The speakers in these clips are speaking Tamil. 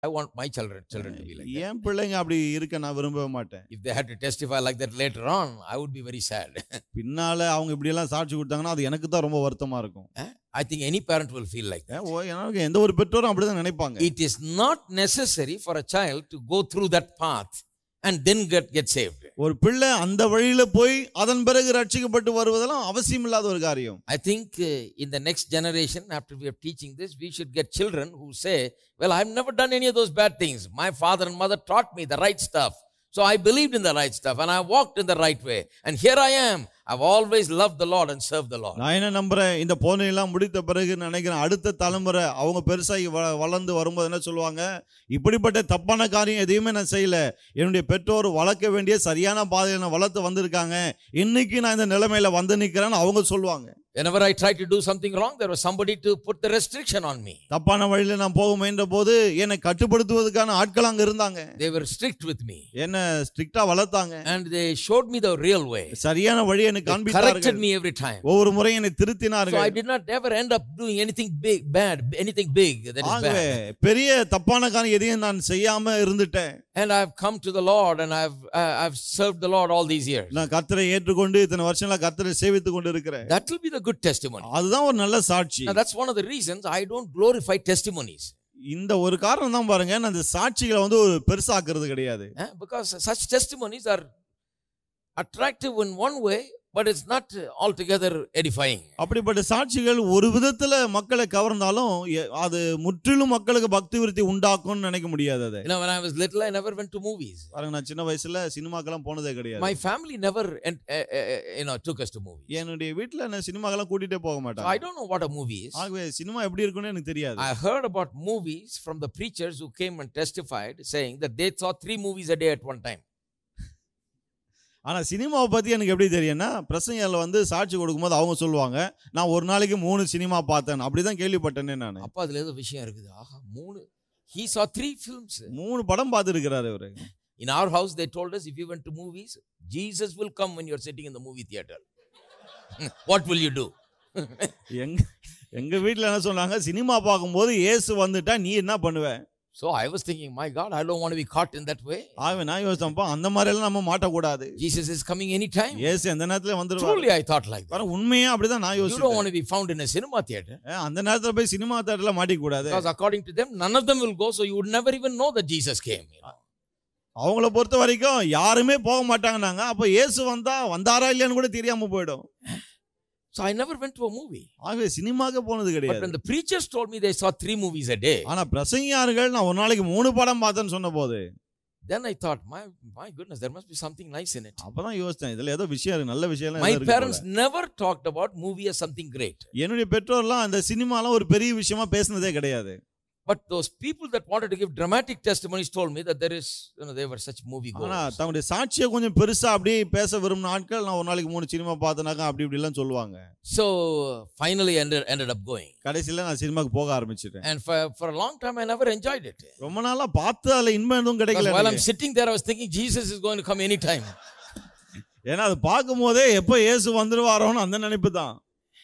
I want my children, children to be like that. என் பிள்ளைங்க அப்படி இருக்க நான் விரும்பவே மாட்டேன் If they had to testify like that later on, I would be very sad. பின்னால அவங்க இப்படி எல்லாம் சாட்சி கொடுத்தாங்கன்னா அது எனக்கு தான் ரொம்ப வருத்தமா இருக்கும் I think any parent will feel like that. ஏன், ஓ, எனக்கு எந்த ஒரு பெற்றோரும் அப்படிதான் நினைப்பாங்க It is not necessary for a child to go through that path and then get, get saved. ஒரு பிள்ளை அந்த வழியில போய் அதன் பிறகு ரட்சிக்கப்பட்டு வருவதெல்லாம் அவசியம் இல்லாத ஒரு காரியம் I think uh, in the next generation, after we are teaching this, we should get children who say, Well, I've never done any of those bad things. My father and mother taught me the right stuff. So I believed in the right stuff and I walked in the right way. And here I am. I've always loved the Lord and served the Lord. நான் என்ன நம்புறேன் இந்த போனையெல்லாம் முடித்த பிறகு நினைக்கிறேன் அடுத்த தலைமுறை அவங்க பெருசாகி வ- வளர்ந்து வரும்போது என்ன சொல்லுவாங்க இப்படிப்பட்ட தப்பான காரியம் எதையுமே நான் செய்யல என்னுடைய பெற்றோர் வளர்க்க வேண்டிய சரியான பாதையில நான் வளர்த்து வந்திருக்காங்க இன்னைக்கு நான் இந்த நிலைமையில வந்து நிக்கிறேன்னு அவங்க சொல்லுவாங்க Whenever I tried to do something wrong, there was somebody to put the restriction on me. தப்பான வழியில நான் போக முயன்ற போது என்னை கட்டுப்படுத்துவதற்கான ஆட்கள் அங்க இருந்தாங்க They were strict with me. என்ன ஸ்ட்ரிக்டா வளர்த்தாங்க And they showed me the real way. சரியான வழியை எனக்கு They corrected காண்பித்தார்கள் me every time. ஒவ்வொரு முறையும் என்னை So I திருத்தினார்கள் did not ever end up doing anything big, bad, anything big that is ஆகவே bad. பெரிய தப்பான காரியம் எதையும் நான் செய்யாம இருந்துட்டேன் And I've come to the Lord and I've uh, I've served the Lord all these years. நான் கத்தரை ஏற்றுக்கொண்டு இத்தனை வருஷங்களா கத்தரை சேவித்து கொண்டு இருக்கிறேன் That will be the good testimony. அதுதான் ஒரு நல்ல சாட்சி Now that's one of the reasons I don't glorify testimonies. இந்த ஒரு காரணம் தான் பாருங்க நான் இந்த சாட்சிகளை வந்து ஒரு பெருசாக்குறது கிடையாது eh, Because such testimonies are attractive in one way, but it's not altogether edifying. அப்படிப்பட்ட சாட்சிகள் ஒரு விதத்துல மக்களை கவர்ந்தாலும் எ- அது முற்றிலும் மக்களுக்கு பக்தி விருத்தி உண்டாக்கும்னு நினைக்க முடியாது அதை You know, when I was little, I never went to movies. பாருங்க நான் சின்ன வயசுல சினிமாக்கெல்லாம் போனதே கிடையாது My family never, ent- uh, uh, uh, you know, took us to movies. என்னுடைய வீட்டுல என்ன சினிமாக்கெல்லாம் கூட்டிட்டே போக So I மாட்டாங்க don't know what a movie is. ஆகவே சினிமா எப்படி இருக்குன்னு எனக்கு தெரியாது I heard about movies from the preachers who came and testified, saying that they saw three movies a day at one time. ஆனா சினிமாவை பத்தி எனக்கு எப்படி தெரியும்னா பிரசங்கர்ல வந்து சாட்சி கொடுக்கும்போது அவங்க சொல்லுவாங்க நான் ஒரு நாளைக்கு மூணு சினிமா பார்த்தேன் அப்படிதான் கேள்விப்பட்டேனே நான் அப்பா அதுல ஏதோ விஷயம் இருக்குது ஆஹா மூணு he saw three films மூணு படம் பார்த்துருக்கிறாரு அவரு in our house they told us if you went to movies jesus will come when you're sitting in the movie theater what will you do எங்க எங்க வீட்ல என்ன சொன்னாங்க சினிமா பார்க்கும்போது இயேசு வந்துட்டா நீ என்ன பண்ணுவ so i was thinking my god i don't want to be caught in that way ஆகவே நான் யோசிச்சப்பா அந்த மாதிரி எல்லாம் நம்ம மாட்டக்கூடாது jesus is coming anytime இயேசு எந்த நேரத்துல வந்துருவாரு truly i thought like that பாருங்க உண்மையா அப்படிதான் நான் you don't யோசிச்சேன் want to be found in a cinema theater அந்த நேரத்துல போய் சினிமா தேட்டர்ல மாட்டிக்க கூடாது because according to them none of them will go so you would never even know that jesus came you know. அவங்கள பொறுத்த வரைக்கும் யாருமே போக மாட்டாங்கன்னாங்க அப்ப இயேசு வந்தா வந்தாரா இல்லையான்னு கூட தெரியாம போயிடும் so i never went to a movie ஆகவே சினிமாக்கு போனது but கிடையாது when the preachers told me they saw three movies a day ஆனா பிரசங்கியார்கள் நான் ஒரு நாளைக்கு மூணு படம் பார்த்தேன்னு சொன்ன போது then i thought my my goodness there must be something nice in it அப்பதான் யோசிச்சேன் இதுல ஏதோ விஷயம் இருக்கு நல்ல விஷயம் my parents never talked about movie as something great என்னுடைய பெற்றோர்லாம் அந்த சினிமாலாம் ஒரு பெரிய விஷயமா பேசுனதே கிடையாது but those people that wanted to give dramatic testimonies told me that there is you know they were such movie ஆனா goers தங்களுடைய சாட்சியை கொஞ்சம் பெருசா அப்படியே பேச விரும்பின ஆட்கள் நான் ஒரு நாளைக்கு மூணு சினிமா பார்த்தனாக்கா அப்படி இப்படி எல்லாம் சொல்லுவாங்க so finally ended ended up going கடைசியில நான் சினிமாக்கு போக ஆரம்பிச்சிட்டேன் and for for a long time i never enjoyed it ரொம்ப நாளா பார்த்து அதுல இன்பம் எதுவும் because கிடைக்கல while i'm எனக்கு. sitting there i was thinking jesus is going to come anytime ஏன்னா அது பார்க்கும் போதே எப்போ இயேசு வந்துருவாரோன்னு அந்த நினைப்பு தான்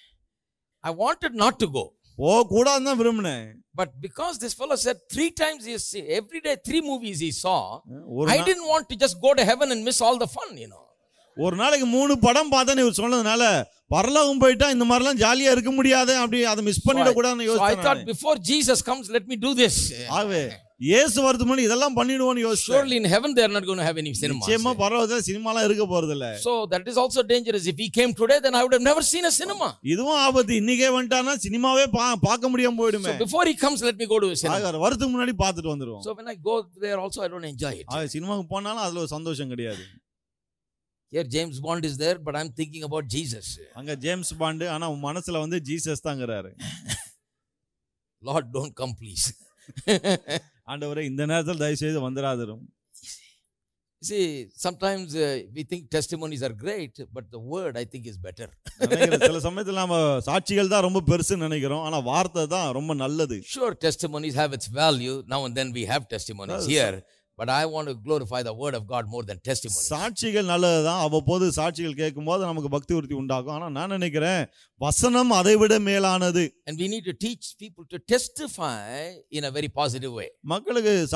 i wanted not to go போக கூடாதுன்னு தான் விரும்பினேன் but because this fellow said three times he see, every day three movies he saw ஒரு i நா- didn't want to just go to heaven and miss all the fun you know ஒரு நாளைக்கு மூணு படம் பார்த்தேன்னு இவர் சொன்னதுனால பரலோகம் போயிட்டா இந்த மாதிரிலாம் ஜாலியா இருக்க முடியாது அப்படி அதை மிஸ் பண்ணிட கூடாதுன்னு so i thought யோசிச்சேன் before jesus comes let me do this ஆகவே இயேசு வரது முன்னாடி இதெல்லாம் பண்ணிடுவோம்னு யோசிச்சேன் surely in heaven they are not going to have any cinema நிச்சயமா பரலோகத்துல சினிமாலாம் இருக்க போறது இல்ல So that is also dangerous. If he came today, then I would have never seen a cinema. இதுவும் ஆபத்து இன்னைக்கே வந்துட்டானா சினிமாவே பா- பார்க்க முடியாம போயிடுமே So before he comes, let me go to a cinema. ஆக வரதுக்கு முன்னாடி பார்த்துட்டு வந்துருவோம் So when I go there also, I don't enjoy it. ஆக சினிமாவுக்கு போனாலும் அதுல ஒரு சந்தோஷம் கிடையாது Here James Bond is there, but I'm thinking about Jesus. அங்க ஜேம்ஸ் பாண்டு ஆனா உன் மனசுல வந்து ஜீசஸ் தாங்கிறாரு Lord, don't come, please. ஆண்டவரே இந்த நேரத்தில் தயவு செய்து வந்துடாதிரும் See, sometimes uh, we think testimonies are great, but the word I think is better. நினைக்கிறேன். சில சமயத்துல நாம சாட்சிகள் தான் ரொம்ப பெருசுன்னு நினைக்கிறோம் ஆனா வார்த்தை தான் ரொம்ப நல்லது Sure, testimonies have its value. Now and then we have testimonies Well, here, But I want to glorify the word of God more than testimony. சாட்சிகள் நல்லதுதான் அவ்வப்போது சாட்சிகள் கேட்கும்போது நமக்கு பக்தி விருத்தி உண்டாகும் ஆனா நான் நினைக்கிறேன் வசனம் அதை விட மேலானது And we need to teach people to testify in a very positive way. மக்களுக்கு